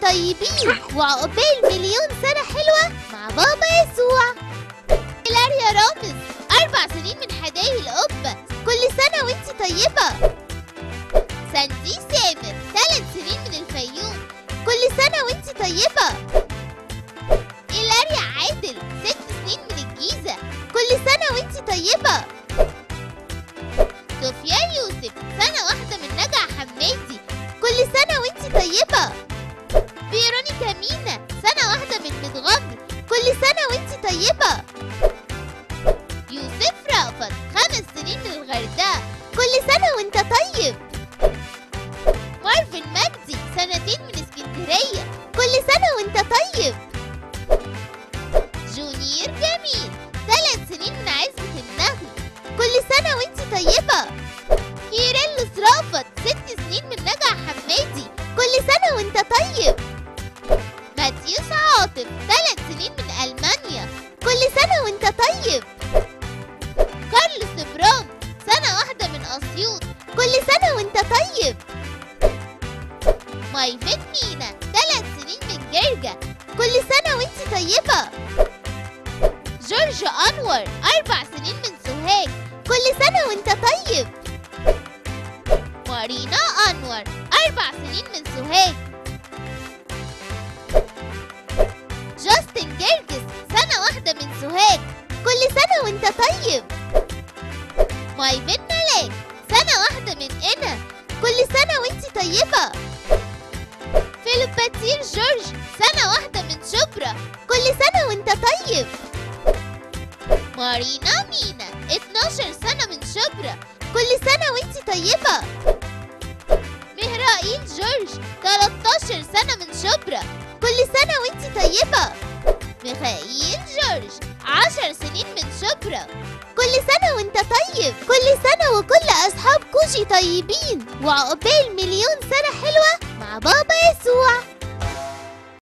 طيبين وعقبال مليون سنة حلوة مع بابا يسوع إلاريا رامز أربع سنين من حدايق القبة كل سنة وانتي طيبة ساندي سامر ثلاث سنين من الفيوم كل سنة وانتي طيبة إلاريا عادل ست سنين من الجيزة كل سنة وانتي طيبة صوفيا يوسف سنة واحدة من نجع حمادي كل سنة وانتي طيبة فيرونيكا مينا سنة واحدة من متغمر كل سنة وانتي طيبة يوسف رأفت خمس سنين من الغردقة كل سنة وانت طيب مارفن مجدي سنتين من اسكندرية كل سنة وانت طيب جونير جميل ثلاث سنين من عزة النخل كل سنة وانت طيبة كيريلوس رافت ست سنين من نجع حمادي كل سنة وانت طيب ماتيوس عاطف ثلاث سنين من ألمانيا كل سنة وانت طيب كارلوس برام سنة واحدة من أسيوط كل سنة وانت طيب مايفن مينا ثلاث سنين من جرجة كل سنة وانت طيبة جورج أنور أربع سنين من سوهاج كل سنة وانت طيب مارينا أنور أربع سنين من سوهاج جاستن جرجس سنة واحدة من سوهاج كل سنة وانت طيب مايفن ملاك سنة واحدة من إنا كل سنة وانت طيبة فيلوباتير جورج سنة واحدة من شبرا كل سنة وانت طيب مارينا مينا 12 سنة من شبرا كل سنة وانت طيبة مهرائيل جورج 13 سنة من شبرا كل سنة وانت طيبة ميخائيل جورج 10 سنين من شبرا كل سنة وانت طيب كل سنة وكل أصحاب كوجي طيبين وعقبال مليون سنة حلوة مع بابا يسوع